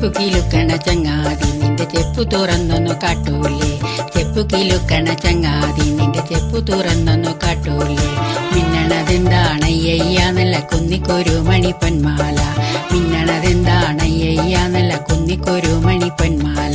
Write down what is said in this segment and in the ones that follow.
ചെപ്പു കിലുക്കണ ചങ്ങാതി നിന്റെ ചെപ്പു തുറന്നൊന്നു കാട്ടൂലേ ചെപ്പു കിലുക്കണ ചങ്ങാതി നിന്റെ ചെപ്പു തുറന്നൊന്നു കാട്ടൂലേ മിന്നണതെന്താണയ്യ നല്ല കുന്നിക്കൊരു മണി പൊന്മാല മിന്നണതെന്താണയ്യ നല്ല കുന്നിക്കൊരു മണി പൊന്മാല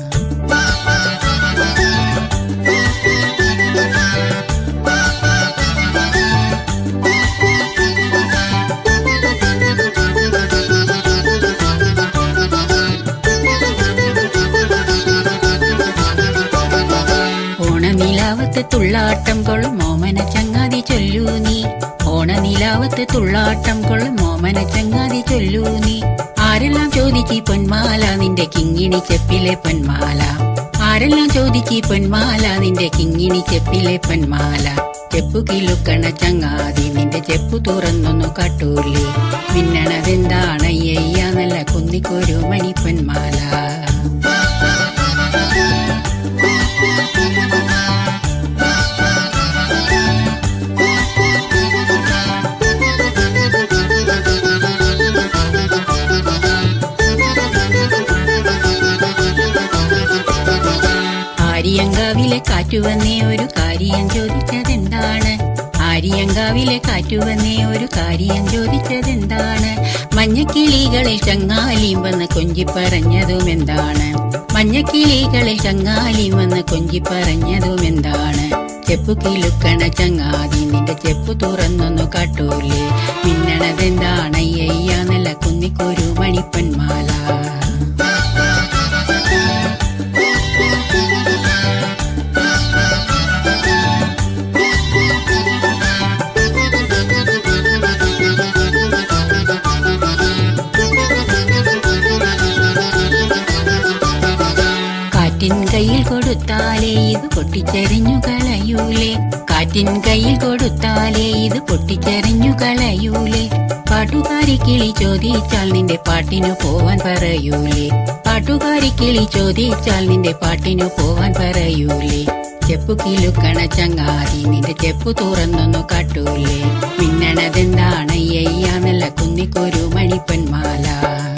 ഓണനിലാവത്ത് തുള്ളാട്ടം കൊള്ളും മോമന ചങ്ങാതി ചൊല്ലൂ നീ ഓണനിലാവത്ത് തുള്ളാട്ടം കൊള്ളും മോമന ചങ്ങാതി ചൊല്ലൂ നീ ആരെല്ലാം ചോദിച്ചി പൊന്മാല നിന്റെ കിങ്ങിണി ചെപ്പിലെ പൊന്മാല ആരെല്ലാം ചോദിച്ചി പൊന്മാല നിന്റെ കിങ്ങിണി ചെപ്പിലെ പൊന്മാല ചെപ്പു കിലുക്കണ ചങ്ങാതി നിന്റെ ചെപ്പു തുറന്നൊന്നു കാട്ടൂലേ മിന്നണതെന്താണയ്യ നല്ല കുന്നിക്കൊരു മണി പൊന്മാല ആര്യങ്കാവിലെ കാറ്റുവന്നേ ഒരു കാര്യം ചോദിച്ചതെന്താണ് ആര്യങ്കാവിലെ കാറ്റുവന്നേ ഒരു കാര്യം ചോദിച്ചതെന്താണ് മഞ്ഞക്കിളികളിൽ ചങ്ങാലിയും വന്ന് കൊഞ്ചിപ്പറഞ്ഞതും എന്താണ് മഞ്ഞക്കിളികളിൽ ചങ്ങാലിയും വന്ന് കൊഞ്ചിപ്പറഞ്ഞതും എന്താണ് ചെപ്പു കിലുക്കണ ചങ്ങാതി നിന്റെ ചെപ്പു തുറന്നൊന്നു കാട്ടൂലേ മിന്നണതെന്താണയ്യ നല്ല കുന്നിക്കൊരു മണിപ്പന്മാല കാറ്റിൻ കയ്യിൽ കൊടുത്താലേ ഇത് പൊട്ടിച്ചെറിഞ്ഞു കളയൂലേ കാറ്റിൻ കയ്യിൽ കൊടുത്താലേ ഇത് പൊട്ടിച്ചെറിഞ്ഞു കളയൂലേ പാട്ടുകാരി കിളി ചോദിച്ചാൽ നിന്റെ പാട്ടിനു പോവാൻ പറയൂലേ പാട്ടുകാരി കിളി ചോദിച്ചാൽ നിന്റെ പാട്ടിനു പോവാൻ പറയൂലേ ചെപ്പു കിലുക്കണ ചങ്ങാതി നിന്റെ ചെപ്പു തുറന്നൊന്നു കാട്ടൂലേ മിന്നണതെന്താണയ്യ നല്ല കുന്നിക്കൊരു മണിപ്പന്മാല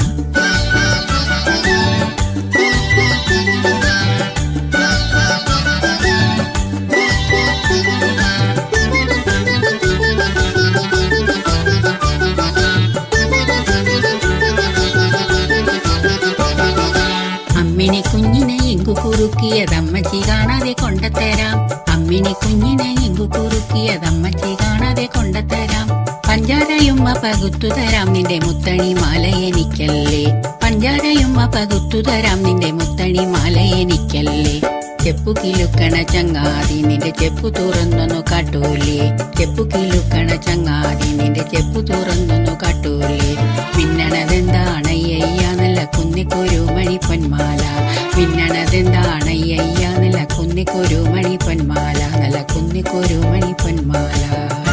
അമ്മിണി കുഞ്ഞിനെ എങ്കു കുറുക്കിയതമ്മച്ചി കാണാതെ കൊണ്ടത്തരാം അമ്മിണി കുഞ്ഞിനെ എങ്കു കുറുക്കിയതമ്മച്ചി കാണാതെ കൊണ്ടത്തരാം പഞ്ചാരയുമ്മ പകുത്തു തരാം നിന്റെ മുത്തണി മാല എനിക്കല്ലേ പഞ്ചാരയുമ്മ പകുത്തു തരാം നിന്റെ മുത്തണി മാല എനിക്കല്ലേ ചെപ്പു കിലുക്കണ ചങ്ങാതി നിന്റെ ചെപ്പു തുറന്നൊന്നു കാട്ടൂലേ ചെപ്പു കിലുക്കണ ചങ്ങാതി നിന്റെ ചെപ്പു തുറന്നൊന്നു കാട്ടൂലേ മിന്നണതെന്താണയ്യ നല്ല കുന്നിക്കൊരു മണി പൊന്മാല മിന്നണതെന്താണയ്യ നല്ല കുന്നിക്കൊരു മണി പൊന്മാല നല്ല കുന്നിക്കൊരു മണി പൊന്മാല